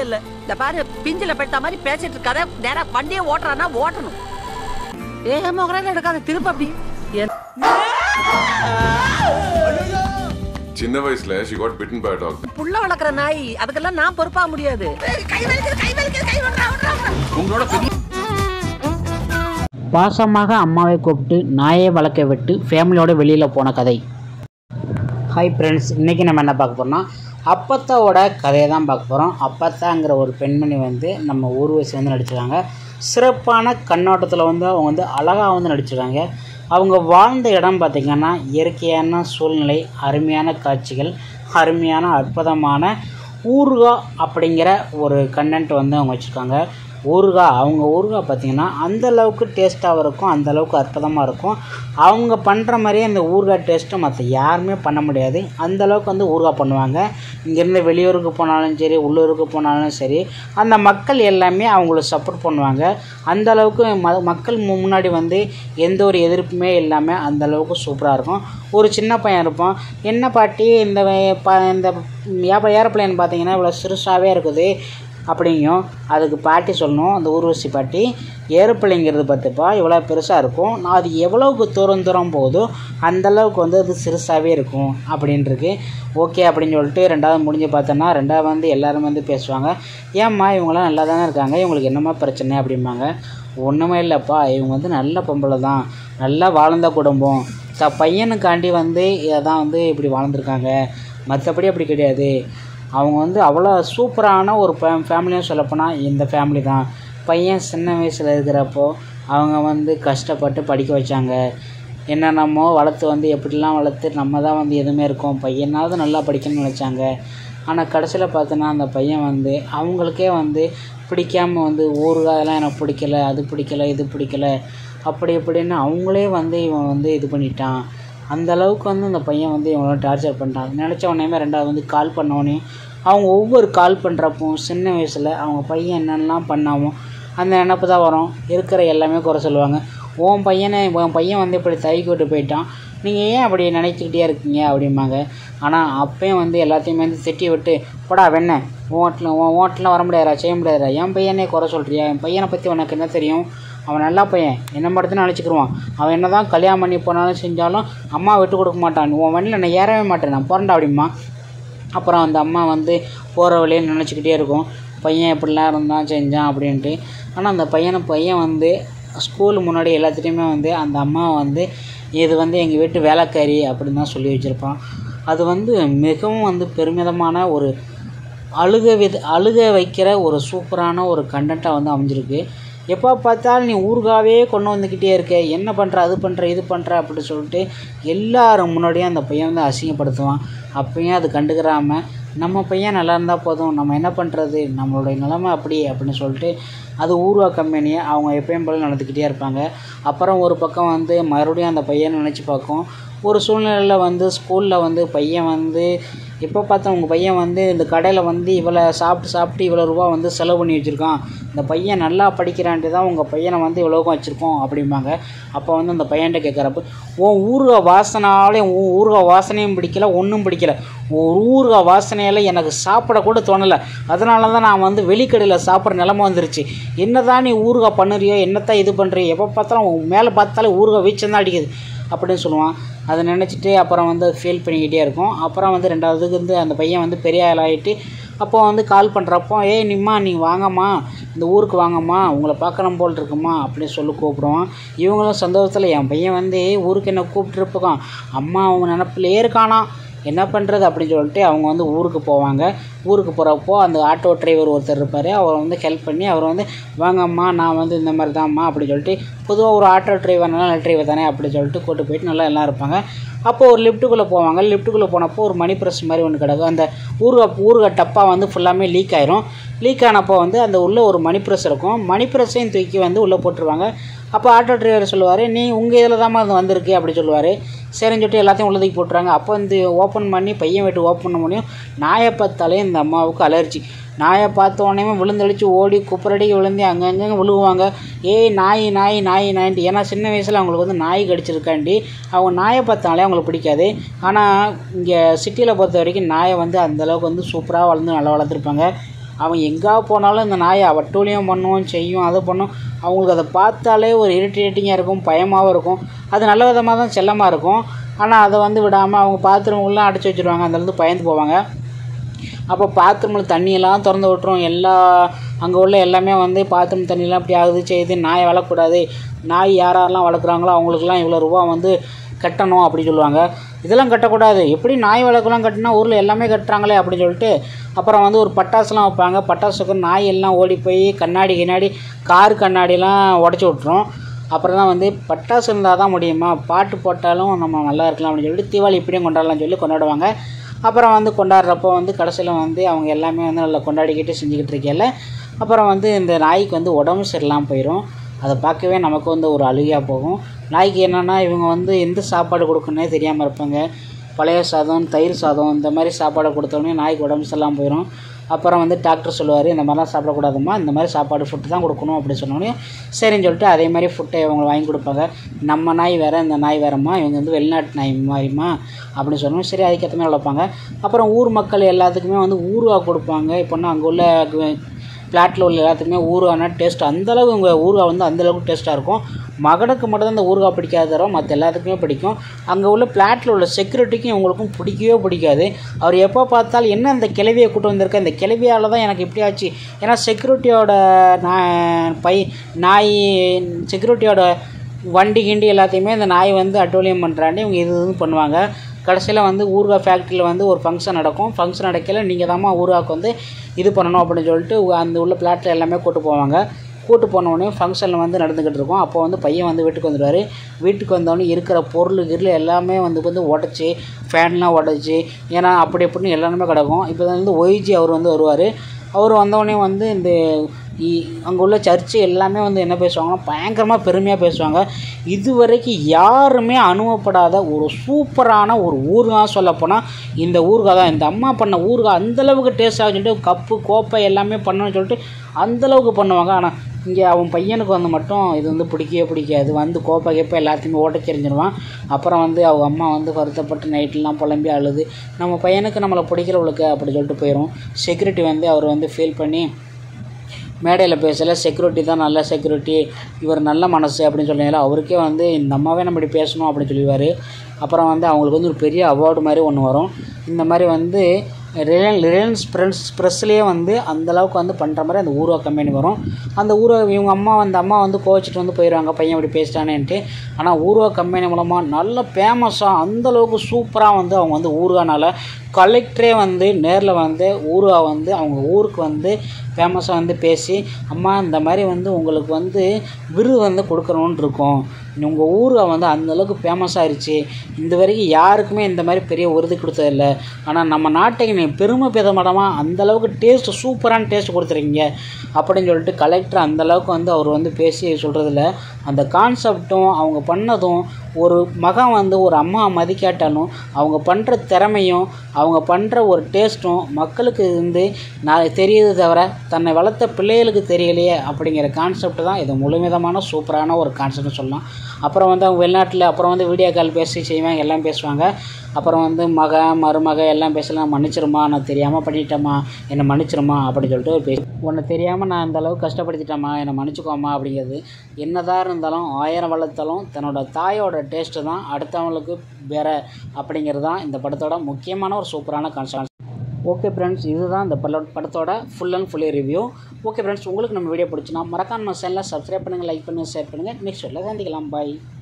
இல்ல இந்த பாரு பிஞ்சில பெட்ட மாதிரி பேசிட்டு இருக்காத நேரா வண்டியை ஓட்டுறானா ஓட்டணும் ஏ மோகரால எடுக்காத திருப்ப அப்படி என் சின்ன வயசுல she got bitten by a dog புள்ள வளர்க்குற நாய் அதுக்கெல்லாம் நான் பொறுப்பாக முடியாது கை வலிக்குது கை வலிக்குது கை விடுறா விடுறா விடுறா. உங்களோட பெரிய பாசமாக அம்மாவை கூப்பிட்டு நாயை வளர்க்க விட்டு ஃபேமிலியோட வெளியில் போன கதை ஹாய் ஃப்ரெண்ட்ஸ் இன்றைக்கி நம்ம என்ன பார்க்க போகிறோம்னா அப்பத்தாவோட கதையை தான் பார்க்க போகிறோம் அப்பத்தாங்கிற ஒரு பெண்மணி வந்து நம்ம ஊர்வசி வந்து நடிச்சிருக்காங்க சிறப்பான கண்ணோட்டத்தில் வந்து அவங்க வந்து அழகாக வந்து நடிச்சிருக்காங்க அவங்க வாழ்ந்த இடம் பார்த்திங்கன்னா இயற்கையான சூழ்நிலை அருமையான காட்சிகள் அருமையான அற்புதமான ஊறுகா அப்படிங்கிற ஒரு கண்டென்ட் வந்து அவங்க வச்சுருக்காங்க ஊறுகாய் அவங்க ஊறுகாய் பார்த்திங்கன்னா அந்த அளவுக்கு டேஸ்ட்டாகவும் இருக்கும் அந்த அளவுக்கு அற்புதமாக இருக்கும் அவங்க பண்ணுற மாதிரியே அந்த ஊறுகாய் டேஸ்ட்டு மற்ற யாருமே பண்ண முடியாது அந்த அளவுக்கு வந்து ஊறுகாய் பண்ணுவாங்க இங்கேருந்து வெளியூருக்கு போனாலும் சரி உள்ளூருக்கு போனாலும் சரி அந்த மக்கள் எல்லாமே அவங்களுக்கு சப்போர்ட் பண்ணுவாங்க அந்த அளவுக்கு ம மக்கள் மு- முன்னாடி வந்து எந்த ஒரு எதிர்ப்புமே இல்லாமல் அந்த அளவுக்கு சூப்பராக இருக்கும் ஒரு சின்ன பையன் இருப்பான் என்ன பாட்டி இந்த வே- ப இந்த ஏப்ப ஏரோப்ளேன் பார்த்தீங்கன்னா இவ்வளோ சிறுசாகவே இருக்குது அப்படிங்கும் அதுக்கு பாட்டி சொல்லணும் அந்த ஊர்வசி பாட்டி ஏரோப்ளேங்கிறது பார்த்துப்பா இவ்வளோ பெருசாக இருக்கும் நான் அது எவ்வளவுக்கு தூரம் தூரம் போகுதோ அந்த அளவுக்கு வந்து அது சிறுசாகவே இருக்கும் அப்படின்ருக்கு ஓகே அப்படின்னு சொல்லிட்டு ரெண்டாவது முடிஞ்சு பார்த்தோன்னா ரெண்டாவது வந்து எல்லாரும் வந்து பேசுவாங்க ஏம்மா இவங்களாம் நல்லா தானே இருக்காங்க இவங்களுக்கு என்னம்மா பிரச்சனை அப்படிம்பாங்க ஒன்றுமே இல்லைப்பா இவங்க வந்து நல்ல பொம்பளை தான் நல்லா வாழ்ந்த குடும்பம் த பையனுக்காண்டி வந்து இதை தான் வந்து இப்படி வாழ்ந்துருக்காங்க மற்றபடி அப்படி கிடையாது அவங்க வந்து அவ்வளோ சூப்பரான ஒரு ஃபே ஃபேமிலியும் சொல்லப்போனால் இந்த ஃபேமிலி தான் பையன் சின்ன வயசில் இருக்கிறப்போ அவங்க வந்து கஷ்டப்பட்டு படிக்க வச்சாங்க என்னென்னமோ வளர்த்து வந்து எப்படிலாம் வளர்த்து நம்ம தான் வந்து எதுவுமே இருக்கோம் பையனாவது நல்லா படிக்கணும்னு நினச்சாங்க ஆனால் கடைசியில் பார்த்தோன்னா அந்த பையன் வந்து அவங்களுக்கே வந்து பிடிக்காம வந்து ஊறுகாயெல்லாம் எனக்கு பிடிக்கல அது பிடிக்கல இது பிடிக்கல அப்படி இப்படின்னு அவங்களே வந்து இவன் வந்து இது பண்ணிட்டான் அந்த அளவுக்கு வந்து அந்த பையன் வந்து இவங்கள டார்ச்சர் பண்ணிட்டான் நினச்ச உடனே ரெண்டாவது வந்து கால் பண்ண அவங்க ஒவ்வொரு கால் பண்ணுறப்போ சின்ன வயசில் அவங்க பையன் என்னென்னலாம் பண்ணாமோ அந்த நினப்பு தான் வரும் இருக்கிற எல்லாமே குறை சொல்லுவாங்க உன் பையனை உன் பையன் வந்து இப்படி தவிக்க விட்டு போயிட்டான் நீங்கள் ஏன் அப்படி நினைச்சிக்கிட்டே இருக்கீங்க அப்படிம்பாங்க ஆனால் அப்பயும் வந்து எல்லாத்தையுமே வந்து திட்டி விட்டு போடா வெண்ண ஓட்டில் உன் ஓட்டெலாம் வர முடியாதா செய்ய முடியாதா என் பையனே குறை சொல்கிறியா என் பையனை பற்றி உனக்கு என்ன தெரியும் அவன் நல்லா பையன் என்ன மட்டும் நினச்சிக்கிருவான் அவன் என்ன தான் கல்யாணம் பண்ணி போனாலும் செஞ்சாலும் அம்மா விட்டு கொடுக்க மாட்டான் உன் வண்டியில் நான் ஏறவே மாட்டேன் நான் பிறண்டா அப்படிமா அப்புறம் அந்த அம்மா வந்து போகிற வழியில் நினச்சிக்கிட்டே இருக்கும் பையன் எப்படிலாம் இருந்தான் செஞ்சான் அப்படின்ட்டு ஆனால் அந்த பையனை பையன் வந்து ஸ்கூல் முன்னாடி எல்லாத்துலேயுமே வந்து அந்த அம்மா வந்து இது வந்து எங்கள் வீட்டு வேலைக்காரி அப்படின்னு தான் சொல்லி வச்சுருப்பான் அது வந்து மிகவும் வந்து பெருமிதமான ஒரு அழுக வித அழுக வைக்கிற ஒரு சூப்பரான ஒரு கண்டென்ட்டாக வந்து அமைஞ்சிருக்கு எப்போ பார்த்தாலும் நீ ஊறுகாவே கொண்டு வந்துக்கிட்டே இருக்க என்ன பண்ணுற அது பண்ணுற இது பண்ணுற அப்படி சொல்லிட்டு எல்லாரும் முன்னாடியும் அந்த பையன் வந்து அசிங்கப்படுத்துவான் அப்பயும் அது கண்டுக்கிறாம நம்ம பையன் நல்லா இருந்தால் போதும் நம்ம என்ன பண்ணுறது நம்மளுடைய நிலைமை அப்படி அப்படின்னு சொல்லிட்டு அது ஊர்வா கம்பெனியை அவங்க எப்பயும் போல நடந்துக்கிட்டே இருப்பாங்க அப்புறம் ஒரு பக்கம் வந்து மறுபடியும் அந்த பையனை நினச்சி பார்க்கும் ஒரு சூழ்நிலையில் வந்து ஸ்கூலில் வந்து பையன் வந்து எப்போ பார்த்தா உங்கள் பையன் வந்து இந்த கடையில் வந்து இவ்வளோ சாப்பிட்டு சாப்பிட்டு இவ்வளோ ரூபா வந்து செலவு பண்ணி வச்சுருக்கான் இந்த பையன் நல்லா படிக்கிறான்ட்டு தான் உங்கள் பையனை வந்து இவ்வளோக்கும் வச்சுருக்கோம் அப்படிம்பாங்க அப்போ வந்து அந்த பையன்கிட்ட கேட்குறப்ப உன் ஊறுகாய் வாசனாலே உன் ஊறுகாய் வாசனையும் பிடிக்கல ஒன்றும் பிடிக்கல ஒரு ஊறுகாய் வாசனையால் எனக்கு சாப்பிட கூட தோணலை அதனால தான் நான் வந்து வெளிக்கடையில் சாப்பிட்ற நிலமை வந்துருச்சு என்னதான் நீ ஊறுகாய் பண்ணுறியோ என்னத்தான் இது பண்ணுறியோ எப்போ பார்த்தாலும் உன் மேலே பார்த்தாலே ஊறுகாய் வீச்சம் தான் அடிக்குது அப்படின்னு சொல்லுவான் அதை நினச்சிட்டு அப்புறம் வந்து ஃபீல் பண்ணிக்கிட்டே இருக்கும் அப்புறம் வந்து ரெண்டாவதுக்கு வந்து அந்த பையன் வந்து பெரிய ஆளாகிட்டு அப்போ வந்து கால் பண்ணுறப்போ ஏய் நிம்மா நீங்கள் வாங்கம்மா இந்த ஊருக்கு வாங்கம்மா உங்களை பார்க்கணும் போல் இருக்குமா அப்படின்னு சொல்லி கூப்பிடுவான் இவங்களும் சந்தோஷத்தில் என் பையன் வந்து ஊருக்கு என்ன கூப்பிட்டுருப்பான் அம்மா அவங்க நினப்பிலே இருக்கானா என்ன பண்ணுறது அப்படின்னு சொல்லிட்டு அவங்க வந்து ஊருக்கு போவாங்க ஊருக்கு போகிறப்போ அந்த ஆட்டோ டிரைவர் ஒருத்தர் இருப்பார் அவர் வந்து ஹெல்ப் பண்ணி அவர் வந்து வாங்கம்மா நான் வந்து இந்த மாதிரி தான்ம்மா அப்படின்னு சொல்லிட்டு பொதுவாக ஒரு ஆட்டோ டிரைவர் நல்ல டிரைவர் தானே அப்படி சொல்லிட்டு கூட்டு போயிட்டு நல்லா எல்லாம் இருப்பாங்க அப்போது ஒரு லிஃப்ட்டுக்குள்ளே போவாங்க லிஃப்ட்டுக்குள்ளே போனப்போ ஒரு மணி ப்ரெஸ் மாதிரி ஒன்று கிடக்கும் அந்த ஊறுகாய் ஊறுகாய் டப்பா வந்து ஃபுல்லாமே லீக் ஆயிரும் லீக் ஆனப்போ வந்து அந்த உள்ளே ஒரு மணி ப்ரெஸ் இருக்கும் மணி ப்ரெஸ்ஸையும் தூக்கி வந்து உள்ளே போட்டுருவாங்க அப்போ ஆட்டோ டிரைவர் சொல்லுவார் நீ உங்கள் இதில் தான் அது வந்திருக்கு அப்படி சொல்லுவார் சரின்னு சொல்லிட்டு எல்லாத்தையும் உள்ளதுக்கு போட்டுறாங்க அப்போ வந்து ஓப்பன் பண்ணி பையன் வீட்டு ஓப்பன் பண்ண முடியும் நாயை பார்த்தாலே இந்த அம்மாவுக்கு அலர்ஜி நாயை பார்த்த உடனே விழுந்தடிச்சு ஓடி குப்புரடி விழுந்து அங்கங்கே விழுகுவாங்க ஏய் நாய் நாய் நாய் நாயின்ட்டு ஏன்னா சின்ன வயசில் அவங்களுக்கு வந்து நாய் கடிச்சிருக்காண்டி அவங்க நாயை பார்த்தாலே அவங்களுக்கு பிடிக்காது ஆனால் இங்கே சிட்டியில் பொறுத்த வரைக்கும் நாயை வந்து அந்தளவுக்கு வந்து சூப்பராக வளர்ந்து நல்லா வளர்த்துருப்பாங்க அவன் எங்கே போனாலும் இந்த நாயை வட்டூழியம் பண்ணும் செய்யும் அது பண்ணும் அவங்களுக்கு அதை பார்த்தாலே ஒரு இரிட்டேட்டிங்காக இருக்கும் பயமாகவும் இருக்கும் அது நல்ல விதமாக தான் செல்லமாக இருக்கும் ஆனால் அதை வந்து விடாமல் அவங்க பாத்ரூம்லாம் அடைச்சி வச்சுருவாங்க அதுலேருந்து பயந்து போவாங்க அப்போ பாத்ரூமில் தண்ணியெல்லாம் திறந்து விட்டுரும் எல்லா அங்கே உள்ள எல்லாமே வந்து பாத்ரூம் தண்ணியெல்லாம் இப்படி ஆகுது செய்யுது நாயை வளர்க்கக்கூடாது நாய் யாரெல்லாம் வளர்க்குறாங்களோ அவங்களுக்குலாம் இவ்வளோ ரூபா வந்து கட்டணும் அப்படி சொல்லுவாங்க இதெல்லாம் கட்டக்கூடாது எப்படி நாய் வளர்க்கலாம் கட்டினா ஊரில் எல்லாமே கட்டுறாங்களே அப்படின்னு சொல்லிட்டு அப்புறம் வந்து ஒரு பட்டாசுலாம் வைப்பாங்க பட்டாசுக்கு நாய் எல்லாம் ஓடி போய் கண்ணாடி கிண்ணாடி கார் கண்ணாடிலாம் உடச்சி விட்ரும் அப்புறம் தான் வந்து பட்டாசு இருந்தால் தான் முடியுமா பாட்டு போட்டாலும் நம்ம நல்லா இருக்கலாம் அப்படின்னு சொல்லிட்டு தீபாவளி இப்படியும் கொண்டாடலாம்னு சொல்லி கொண்டாடுவாங்க அப்புறம் வந்து கொண்டாடுறப்போ வந்து கடைசியில் வந்து அவங்க எல்லாமே வந்து நல்லா கொண்டாடிக்கிட்டு செஞ்சுக்கிட்டு இருக்கையில அப்புறம் வந்து இந்த நாய்க்கு வந்து உடம்பு சரியில்லாமல் போயிடும் அதை பார்க்கவே நமக்கு வந்து ஒரு அழுகையாக போகும் நாய்க்கு என்னென்னா இவங்க வந்து எந்த சாப்பாடு கொடுக்கணுன்னே தெரியாமல் இருப்பாங்க பழைய சாதம் தயிர் சாதம் இந்த மாதிரி சாப்பாடு கொடுத்தோடனே நாய்க்கு உடம்பு சரியில்லாமல் போயிடும் அப்புறம் வந்து டாக்டர் சொல்லுவார் இந்த மாதிரிலாம் சாப்பிடக்கூடாதும்மா இந்த மாதிரி சாப்பாடு ஃபுட்டு தான் கொடுக்கணும் அப்படி சொன்னோடனே சரின்னு சொல்லிட்டு அதே மாதிரி ஃபுட்டை இவங்க வாங்கி கொடுப்பாங்க நம்ம நாய் வேறு இந்த நாய் வேறம்மா இவங்க வந்து வெளிநாட்டு நாய் மாதிரிம்மா அப்படின்னு சொன்னோம் சரி அதுக்கேற்ற மாதிரி வளர்ப்பாங்க அப்புறம் ஊர் மக்கள் எல்லாத்துக்குமே வந்து ஊறுகாய் கொடுப்பாங்க இப்போனா அங்கே உள்ள பிளாட்டில் உள்ள எல்லாத்துக்குமே ஊறுகாய்னா டேஸ்ட் அந்தளவு உங்கள் ஊறுகாய் வந்து அந்தளவுக்கு டேஸ்ட்டாக இருக்கும் மகனுக்கு மட்டும் தான் இந்த ஊறுகாய் பிடிக்காத தவிர மற்ற எல்லாத்துக்குமே பிடிக்கும் அங்கே உள்ள பிளாட்டில் உள்ள செக்யூரிட்டிக்கும் இவங்களுக்கும் பிடிக்கவே பிடிக்காது அவர் எப்போ பார்த்தாலும் என்ன இந்த கிளவியை கூட்டு வந்திருக்க இந்த கிளவியால் தான் எனக்கு இப்படி ஆச்சு ஏன்னா செக்யூரிட்டியோட நான் பை நாய் செக்யூரிட்டியோட வண்டி கிண்டி எல்லாத்தையுமே இந்த நாய் வந்து அட்டோலியம் பண்ணுறாண்டி இவங்க இது இது பண்ணுவாங்க கடைசியில் வந்து ஊறுகாய் ஃபேக்ட்ரியில் வந்து ஒரு ஃபங்க்ஷன் நடக்கும் ஃபங்க்ஷன் நடக்கல நீங்கள் தாம்மா ஊறுகாய்க்கு வந்து இது பண்ணணும் அப்படின்னு சொல்லிட்டு அந்த உள்ள பிளாட்டில் எல்லாமே கூட்டு போவாங்க கூட்டு போனோடனே ஃபங்க்ஷனில் வந்து நடந்துக்கிட்டு இருக்கோம் அப்போ வந்து பையன் வந்து வீட்டுக்கு வந்துடுவார் வீட்டுக்கு வந்தோடனே இருக்கிற பொருள் கிருள் எல்லாமே வந்து வந்து உடச்சி ஃபேன்லாம் உடச்சி ஏன்னா அப்படி இப்படின்னு எல்லாமே கிடக்கும் இப்போ வந்து ஒய்ஜி அவர் வந்து வருவார் அவர் வந்தோடனே வந்து இந்த அங்கே உள்ள சர்ச்சு எல்லாமே வந்து என்ன பேசுவாங்கன்னா பயங்கரமாக பெருமையாக பேசுவாங்க இது வரைக்கும் யாருமே அனுபவப்படாத ஒரு சூப்பரான ஒரு ஊறுகாய் சொல்லப்போனால் இந்த ஊறுகாய் தான் இந்த அம்மா பண்ண ஊறுகாய் அந்தளவுக்கு டேஸ்ட் ஆகுன்னு சொல்லிட்டு கப்பு கோப்பை எல்லாமே பண்ணணும்னு சொல்லிட்டு அந்தளவுக்கு பண்ணுவாங்க ஆனால் இங்கே அவன் பையனுக்கு வந்து மட்டும் இது வந்து பிடிக்கவே பிடிக்காது வந்து கோப்பை கேப்பை எல்லாத்தையுமே ஓட்டச்செறிஞ்சிடுவான் அப்புறம் வந்து அவங்க அம்மா வந்து வருத்தப்பட்டு நைட்லாம் புலம்பி அழுது நம்ம பையனுக்கு நம்மளை பிடிக்கிறவளுக்கு அப்படி சொல்லிட்டு போயிடும் செக்யூரிட்டி வந்து அவர் வந்து ஃபீல் பண்ணி மேடையில் பேசலை செக்யூரிட்டி தான் நல்ல செக்யூரிட்டி இவர் நல்ல மனசு அப்படின்னு சொன்னால அவருக்கே வந்து இந்த அம்மாவே நம்ம இப்படி பேசணும் அப்படின்னு சொல்லிடுவார் அப்புறம் வந்து அவங்களுக்கு வந்து ஒரு பெரிய அவார்டு மாதிரி ஒன்று வரும் இந்த மாதிரி வந்து ரிலையன் ரிலையன்ஸ் ப்ரெஸ் ப்ரெஸ்லேயே வந்து அந்தளவுக்கு வந்து பண்ணுற மாதிரி அந்த ஊர்வா கம்பெனி வரும் அந்த ஊர்வா இவங்க அம்மா அந்த அம்மா வந்து கோச்சிட்டு வந்து போயிடுவாங்க பையன் இப்படி பேசிட்டானேன்ட்டு ஆனால் ஊர்வா கம்பெனி மூலமாக நல்ல ஃபேமஸாக அந்தளவுக்கு சூப்பராக வந்து அவங்க வந்து ஊர்கானால கலெக்டரே வந்து நேரில் வந்து ஊருவா வந்து அவங்க ஊருக்கு வந்து ஃபேமஸாக வந்து பேசி அம்மா இந்த மாதிரி வந்து உங்களுக்கு வந்து விருது வந்து கொடுக்கணுன்னு இருக்கோம் உங்கள் ஊரை வந்து அந்தளவுக்கு ஃபேமஸ் ஆயிடுச்சு இந்த வரைக்கும் யாருக்குமே இந்த மாதிரி பெரிய விருது கொடுத்ததில்ல ஆனால் நம்ம நாட்டுக்கு நீ பெருமை பெதமடமாக அந்தளவுக்கு டேஸ்ட் சூப்பரான டேஸ்ட் கொடுத்துருக்கீங்க அப்படின்னு சொல்லிட்டு கலெக்டர் அந்தளவுக்கு வந்து அவர் வந்து பேசி சொல்கிறதில்ல அந்த கான்செப்டும் அவங்க பண்ணதும் ஒரு மகன் வந்து ஒரு அம்மா மதிக்காட்டாலும் அவங்க பண்ணுற திறமையும் அவங்க பண்ணுற ஒரு டேஸ்ட்டும் மக்களுக்கு வந்து நான் தெரியுது தவிர தன்னை வளர்த்த பிள்ளைகளுக்கு தெரியலையே அப்படிங்கிற கான்செப்ட் தான் இது முழுமிதமான சூப்பரான ஒரு கான்செப்ட்னு சொல்லலாம் அப்புறம் வந்து அவங்க வெளிநாட்டில் அப்புறம் வந்து வீடியோ கால் பேசி செய்வாங்க எல்லாம் பேசுவாங்க அப்புறம் வந்து மக மருமக எல்லாம் பேசலாம் மன்னிச்சிருமா நான் தெரியாமல் பண்ணிட்டேம்மா என்னை மன்னிச்சிருமா அப்படின்னு சொல்லிட்டு ஒரு பேசி உன்னை தெரியாமல் நான் இந்த அளவுக்கு கஷ்டப்படுத்திட்டேம்மா என்னை மன்னிச்சுக்கோமா அப்படிங்கிறது என்னதான் இருந்தாலும் ஆயிரம் வளர்த்தாலும் தன்னோட தாயோட டேஸ்ட்டு தான் அடுத்தவங்களுக்கு வேற அப்படிங்கிறது தான் இந்த படத்தோட முக்கியமான ஒரு சூப்பரான கான்செப்ட் ஓகே ஃப்ரெண்ட்ஸ் இதுதான் இந்த பட படத்தோட full and fully review okay friends உங்களுக்கு நம்ம வீடியோ பிடிச்சினா மறக்காம நம்ம சேனலை சப்ஸ்கிரைப் பண்ணுங்கள் லைக் பண்ணுங்கள் ஷேர் பண்ணுங்கள் நெக்ஸ்ட் வீடியோவில் சந்திக்கலாம் பாய்